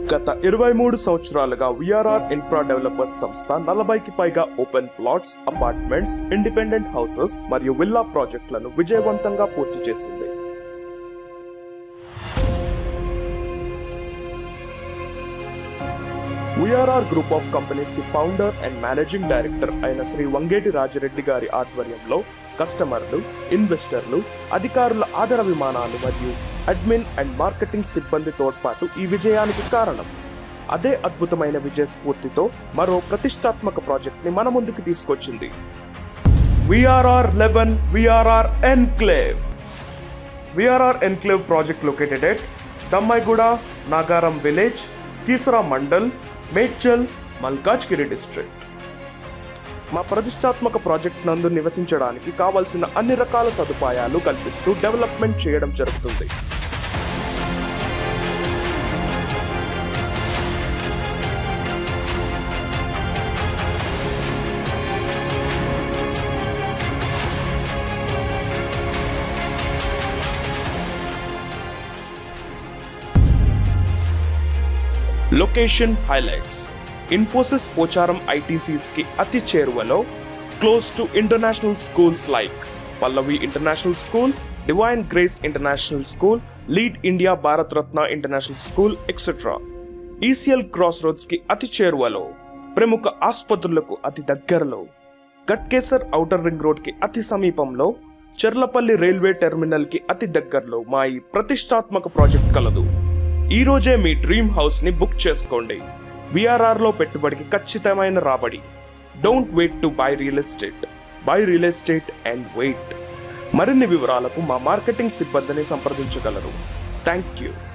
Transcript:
గత ఇరవై మూడు సంవత్సరాలుగా విఆర్ఆర్ ఇన్ఫ్రా డెవలపర్స్ సంస్థ నలభైకి పైగా open plots apartments independent houses మరియు విల్లా ప్రాజెక్టులను విజయవంతంగా పూర్తి చేసింది విఆర్ఆర్ గ్రూప్ ఆఫ్ కంపెనీస్ కి ఫౌండర్ అండ్ మేనేజింగ్ డైరెక్టర్ అయిన శ్రీ వంగేటి రాజిరెడ్డి గారి ఆధ్వర్యంలో కస్టమర్లు ఇన్వెస్టర్లు అధికారుల ఆదర విమానాలు మరియు అడ్మిన్ అండ్ మార్కెటింగ్ సిబ్బంది తోడ్పాటు ఈ విజయానికి కారణం అదే అద్భుతమైన విజయ స్ఫూర్తితో మరో ప్రతిష్టాత్మక ప్రాజెక్ట్ ని మన ముందుకు తీసుకొచ్చింది VRR eleven VRR enclave VRR enclave project located at Dammaiguda Nagaram village Keesara mandal Medchal Malkajgiri district మా ప్రతిష్టాత్మక ప్రాజెక్ట్ నందు నివసించడానికి కావలసిన అన్ని రకాల సదుపాయాలు కల్పిస్తూ డెవలప్మెంట్ చేయడం జరుగుతుంది location highlights Infosys Pocharam ITCs కి అతి చేరువలో close to international schools like Pallavi international school divine grace international school lead India Bharat Ratna international school etcetera ECIL cross roads కి అతి చేరువలో ప్రముఖ ఆసుపత్రులకు అతి దగ్గరలో గట్కేసర్ ఔటర్ రింగ్ రోడ్ కి అతి సమీపంలో చెర్లపల్లి రైల్వే టెర్మినల్ కి అతి దగ్గరలో మా ఈ ప్రతిష్టాత్మక ప్రాజెక్ట్ కలదు ఈ రోజే మీ డ్రీమ్ హౌస్ ని బుక్ చేసుకోండి విఆర్ఆర్ లో పెట్టుబడికి ఖచ్చితమైన రాబడి don't wait to buy real estate buy real estate and wait మరిన్ని వివరాలకు మా మార్కెటింగ్ సిబ్బందిని సంప్రదించగలరు థ్యాంక్ యూ